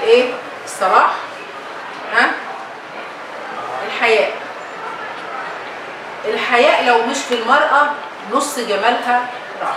الايه الصلاح ها الحياء الحياء لو مش في المرأة نص جمالها راح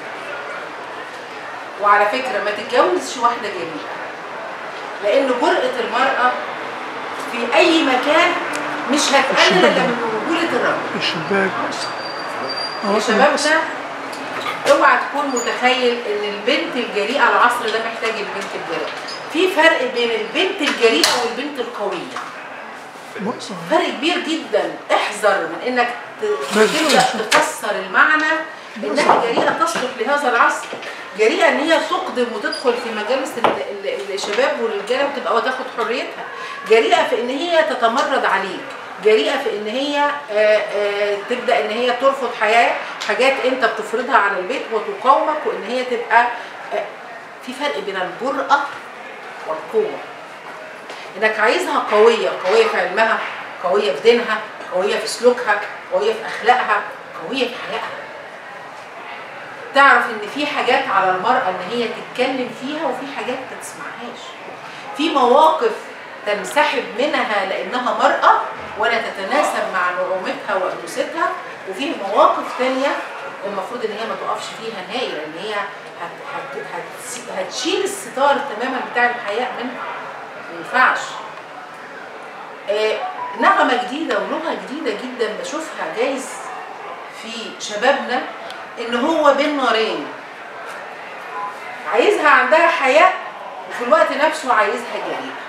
وعلى فكرة ما تتجوزش واحدة جميلة لأن جرأة المرأة في أي مكان مش هتقلل إلا من رجولة الرجل الشباك يا شبابنا اوعى تكون متخيل ان البنت الجريئه العصر ده محتاج البنت الجريئه في فرق بين البنت الجريئه والبنت القويه مقصر فرق كبير جدا احذر من انك ت- بس- تبدا تفسر المعنى انها جريئه تصلح لهذا العصر جريئه ان هي تقدم وتدخل في مجالس ال- ال- الشباب والرجاله وتبقى وتاخد حريتها جريئه في ان هي تتمرد عليك جريئه في ان هي آه، آه، تبدا ان هي ترفض حياه حاجات انت بتفرضها على البيت وتقاومك وان هي تبقى آه، في فرق بين الجرأه والقوه انك عايزها قويه قويه في علمها قويه في دينها قويه في سلوكها قويه في اخلاقها قويه في حياتها تعرف ان في حاجات على المراه ان هي تتكلم فيها وفي حاجات ما تسمعهاش في مواقف تنسحب منها لانها مراه ولا تتناسب مع نعومتها وانوثتها وفي مواقف تانية المفروض ان هي ما تقفش فيها نهائي لان هي هت هت هت هتشيل الستار تماما بتاع الحياء منها ما ينفعش آه، نغمة جديدة ولغة جديدة جدا بشوفها جايز في شبابنا ان هو بين نارين عايزها عندها حياء وفي الوقت نفسه عايزها جريئة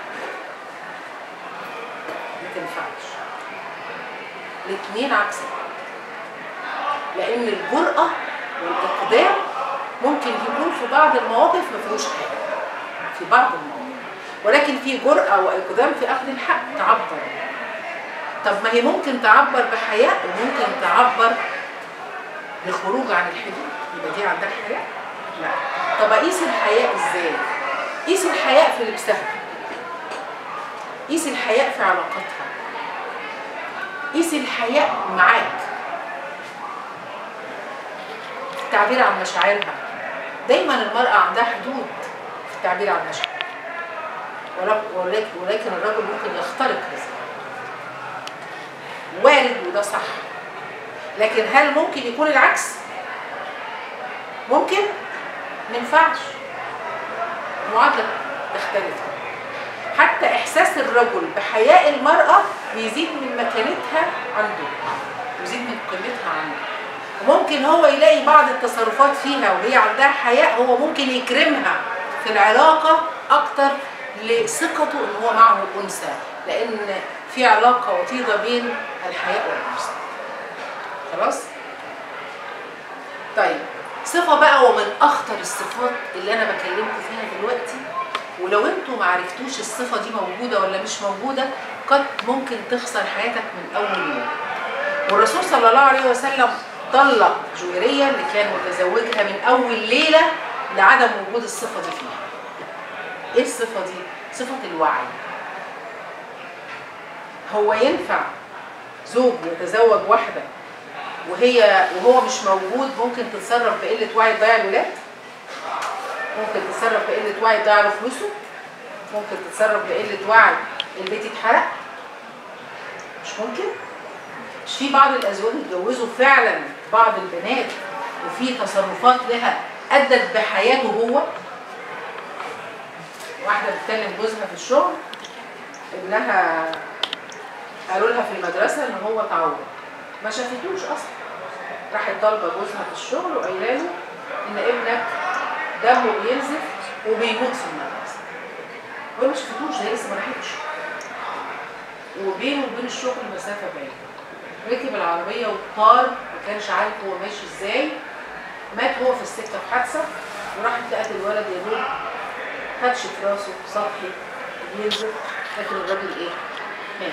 ما تنفعش الاتنين عكس بعض لان الجرأة والاقدام ممكن يكون في بعض المواقف ما فيهوش حاجة في بعض المواقف ولكن في جرأة وإقدام في أخذ الحق تعبر طب ما هي ممكن تعبر بحياء وممكن تعبر لخروج عن الحدود يبقى دي عندها حياء؟ لا طب أقيس الحياء إزاي؟ قيس الحياء في لبسها قيس الحياء في علاقتها قيس الحياء معاك التعبير عن مشاعرها دايما المرأة عندها حدود في التعبير عن مشاعرها ولك- ولكن ولكن الرجل ممكن يخترق هذا وارد وده صح لكن هل ممكن يكون العكس ممكن ما ينفعش المعادله تختلف حتى احساس الرجل بحياء المراه بيزيد من مكانتها عنده بيزيد من قيمتها عنده وممكن هو يلاقي بعض التصرفات فيها وهي عندها حياء هو ممكن يكرمها في العلاقه اكتر لثقته ان هو معه انثى لان في علاقه وطيده بين الحياء والانثى خلاص طيب صفه بقى ومن اخطر الصفات اللي انا بكلمكم فيها دلوقتي ولو انتوا ما عرفتوش الصفه دي موجوده ولا مش موجوده قد ممكن تخسر حياتك من اول يوم والرسول صلى الله عليه وسلم طلق جويريه اللي كان متزوجها من اول ليله لعدم وجود الصفه دي فيها ايه الصفه دي صفه الوعي هو ينفع زوج يتزوج واحده وهي وهو مش موجود ممكن تتصرف بقله وعي تضيع الولاد ممكن تتصرف بقله وعي تضيع له فلوسه ممكن تتصرف بقله وعي البيت يتحرق مش ممكن مش في بعض الازواج اتجوزوا فعلا بعض البنات وفي تصرفات لها ادت بحياته هو واحده بتكلم جوزها في الشغل ابنها قالوا لها في المدرسه ان هو تعور ما شافتوش اصلا راحت طالبه جوزها في الشغل وقايله له ان ابنك دمه بينزف وبيموت في المدرسه هو ما شافتوش هي لسه ما راحتش وبينه وبين الشغل مسافه بعيده ركب العربيه وطار ما كانش عارف هو ماشي ازاي مات هو في السكه في حادثه وراحت لقت الولد يا دوب خدش في راسه سطحي بينزل لكن الراجل ايه؟ مات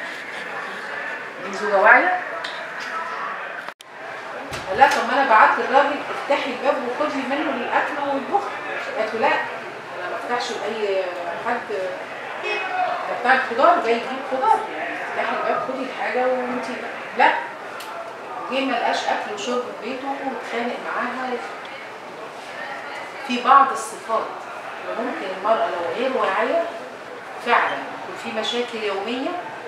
دي زوجه واعيه قال لها طب ما انا بعت الراجل افتحي الباب وخدي منه الاكل والبخ قالت له لا انا ما افتحش لاي حد ده بتاع الخضار جاي يجيب خضار افتحي الباب خدي الحاجه وانت لا جه ما لقاش اكل وشرب في بيته واتخانق معاها في بعض الصفات وممكن المرأة لو غير واعية فعلا يكون في مشاكل يومية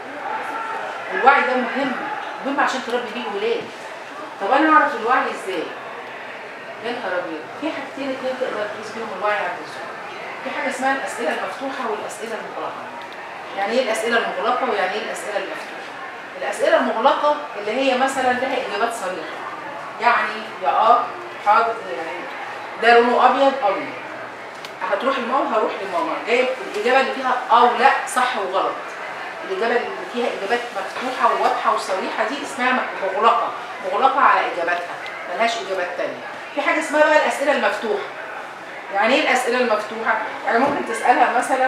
الوعي ده مهم مهم عشان تربي بيه ولاد طب انا اعرف الوعي ازاي؟ يا نهار ابيض في حاجتين اتنين تقدر تقيس بيهم الوعي عند الزوج في حاجه اسمها الاسئله المفتوحه والاسئله المغلقه يعني ايه الاسئله المغلقه ويعني ايه الاسئله المفتوحه الاسئله المغلقه اللي هي مثلا لها اجابات صريحه يعني يا اه حاضر يعني ده لونه ابيض ابيض هتروح لماما هروح لماما جايب الاجابه اللي فيها اه ولا صح وغلط الاجابه اللي فيها اجابات مفتوحه وواضحه وصريحه دي اسمها مغلقه مغلقه على اجاباتها ملهاش اجابات تانية في حاجه اسمها بقى الاسئله المفتوحه يعني ايه الاسئله المفتوحه يعني ممكن تسالها مثلا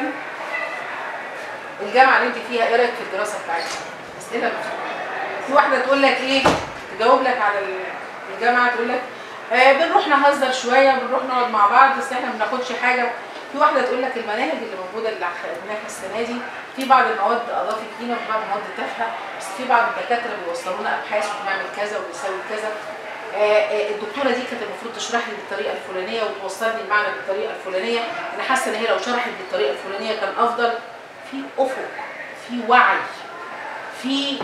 الجامعه اللي انت فيها ايه رايك في الدراسه بتاعتها اسئله مفتوحه في واحده تقول لك ايه تجاوب لك على الجامعه تقول لك آه بنروح نهزر شويه بنروح نقعد مع بعض بس احنا ما بناخدش حاجه في واحده تقول لك المناهج اللي موجوده اللي خدناها السنه دي في بعض المواد اضافت لينا وفي بعض المواد تافهه بس في بعض الدكاتره بيوصلونا ابحاث وبنعمل كذا وبنسوي كذا آه آه الدكتوره دي كانت المفروض تشرح لي بالطريقه الفلانيه وتوصلني المعنى بالطريقه الفلانيه انا حاسه ان هي لو شرحت بالطريقه الفلانيه كان افضل في افق في وعي في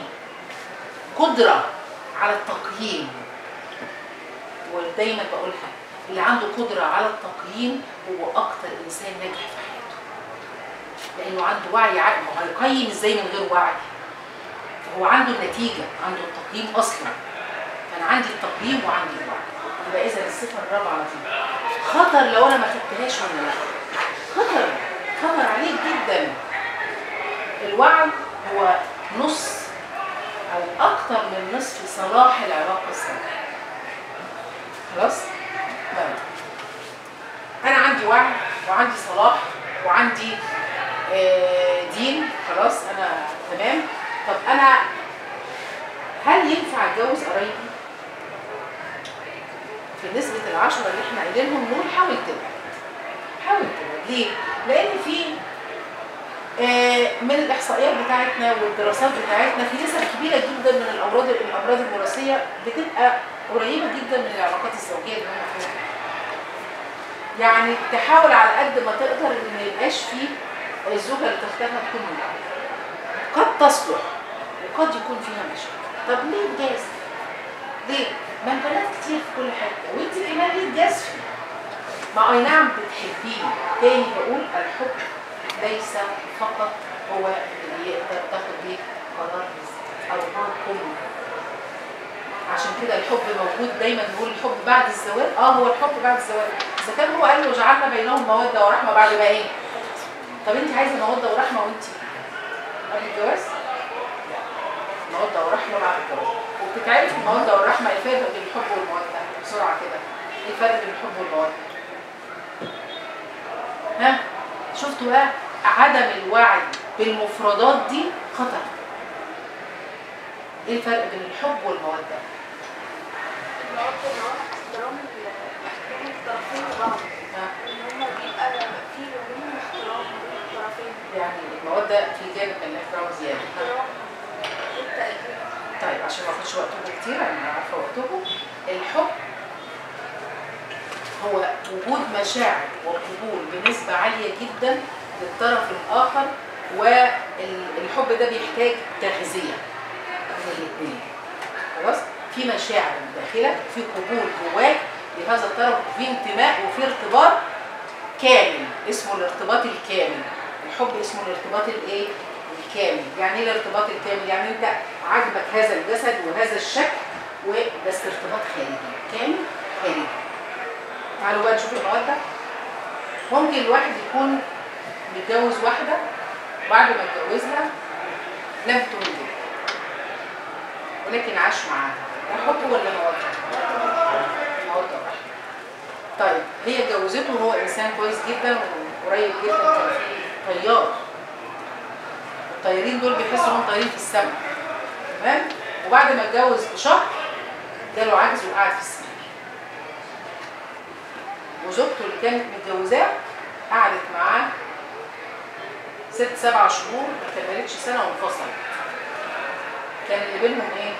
قدره على التقييم ودايما بقولها اللي عنده قدره على التقييم هو اكتر انسان ناجح في حياته لانه عنده وعي عقل ما هيقيم ازاي من غير وعي هو عنده النتيجه عنده التقييم اصلا فانا عندي التقييم وعندي الوعي يبقى اذا الصفه الرابعه دي خطر لو انا ما خدتهاش ولا لا خطر خطر عليك جدا الوعي هو نص او اكتر من نصف صلاح العلاقه الزوجيه خلاص طيب انا عندي وعي وعندي صلاح وعندي آه دين خلاص انا تمام طب انا هل ينفع اتجوز قرايبي في نسبة العشرة اللي احنا قايلينهم دول حاول تبعد حاول تبعد ليه؟ لأن في آه من الإحصائيات بتاعتنا والدراسات بتاعتنا في نسب كبيرة جدا من الأمراض الأمراض الوراثية بتبقى قريبة جدا من العلاقات الزوجية اللي هم فيها يعني تحاول على قد ما تقدر ان ما يبقاش فيه الزوجه اللي تختارها تكون من قد تصلح وقد يكون فيها مشاكل طب ليه الجاز؟ ليه؟ ما البنات كتير في كل حته وانت كمان ليه الجاز فيه؟ ما اي نعم بتحبيه تاني بقول الحب ليس فقط هو اللي يقدر تاخد بيه قرار او حكم عشان كده الحب موجود دايما نقول الحب بعد الزواج اه هو الحب بعد الزواج اذا كان هو قال له جعلنا بينهم موده ورحمه بعد ما ايه طب انت عايزه موده ورحمه وانت قبل الجواز لا موده ورحمه بعد الجواز وبتتعرف الموده والرحمه الفرق بين الحب والموده بسرعه كده ايه الفرق بين الحب والموده ها شفتوا بقى عدم الوعي بالمفردات دي خطر ايه الفرق بين الحب والموده المواد اللي هو احترام احترام الطرفين لبعض ان هما بيبقى في بينهم احترام بين الطرفين يعني الموده في جانب من الاحترام زياده احترام والتقدير طيب عشان ما اخدش وقتكم كتير انا عارفه وقتكم الحب هو وجود مشاعر وقبول بنسبه عاليه جدا للطرف الاخر والحب ده بيحتاج تغذيه من الاثنين خلاص في مشاعر داخلك في قبول جواك لهذا الطرف وفي انتماء وفي ارتباط كامل اسمه الارتباط الكامل الحب اسمه الارتباط الايه الكامل يعني ايه الارتباط الكامل يعني انت عاجبك هذا الجسد وهذا الشكل وبس ارتباط خارجي كامل خارجي تعالوا بقى نشوف المواد ممكن الواحد يكون متجوز واحده وبعد ما اتجوزها لم تنجب ولكن عاش معاها ده حب ولا موده؟ موده طيب هي اتجوزته وهو انسان كويس جدا وقريب جدا كان في طيار الطيارين دول بيحسوا انهم طايرين في السماء تمام وبعد ما اتجوز بشهر جاله عجز وقعد في السرير وزوجته اللي كانت متجوزاه قعدت معاه ست سبع شهور ما كملتش سنه وانفصلت كان اللي بينهم ايه؟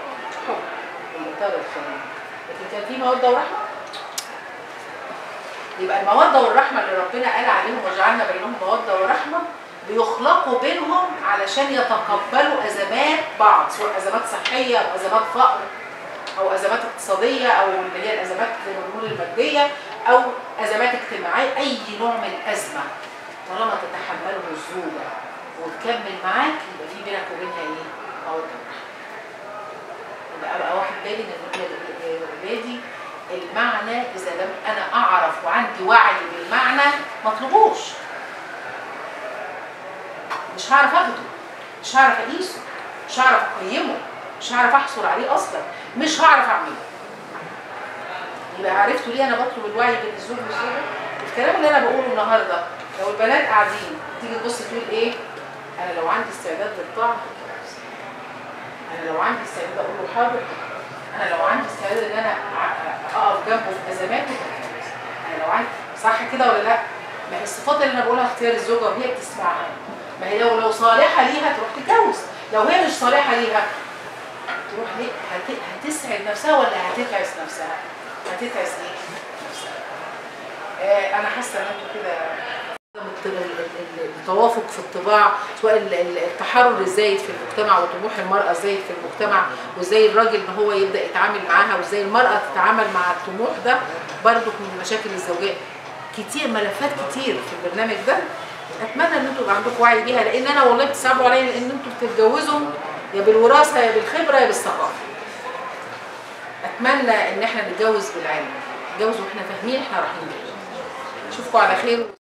حب ومقترب الخليل لكن كان في موده ورحمه يبقى الموده والرحمه اللي ربنا قال عليهم وجعلنا بينهم موده ورحمه بيخلقوا بينهم علشان يتقبلوا ازمات بعض سواء ازمات صحيه او ازمات فقر او ازمات اقتصاديه او اللي هي الازمات زي ما بنقول الماديه او ازمات اجتماعيه اي نوع من الازمه طالما تتحمله الزوجه وتكمل معاك يبقى في بينك وبينها ايه؟ موده ورحمه. يبقى ابقى واخد بالي من ولادي المعنى اذا لم انا اعرف وعندي وعي بالمعنى ما اطلبوش مش هعرف اخده مش هعرف اقيسه مش هعرف اقيمه مش هعرف احصل عليه اصلا مش هعرف اعمله يبقى عرفتوا ليه انا بطلب الوعي بين الزوج والزوجه الكلام اللي انا بقوله النهارده لو البنات قاعدين تيجي تبص تقول ايه انا لو عندي استعداد للطاعه هتجوز. انا لو عندي استعداد اقول له حاضر انا لو عندي استعداد ان انا أ- اقف جنبه في ازماته هتجوز. انا لو عندي صح كده ولا لا ما هي الصفات اللي انا بقولها اختيار الزوجه وهي بتسمعها ما هي لو لو صالحه ليها تروح تتجوز لو هي مش صالحه ليها تروح ليه هت... هتسعد نفسها ولا هتتعس نفسها هتتعس ايه نفسها آه انا حاسه ان انتوا كده الت- ال- ال- التوافق في الطباع سواء ال- ال- التحرر الزايد في المجتمع وطموح المرأة الزايد في المجتمع وازاي الراجل ان هو يبدأ يتعامل معاها وازاي المرأة تتعامل مع الطموح ده برضو من المشاكل الزوجية كتير ملفات كتير في البرنامج ده اتمنى ان انتوا يبقى عندكم وعي بيها لان انا والله بتصعبوا عليا لان انتوا بتتجوزوا يا بالوراثه يا بالخبره يا بالثقافه اتمنى ان احنا نتجوز بالعلم نتجوز واحنا فاهمين احنا رايحين فين اشوفكم على خير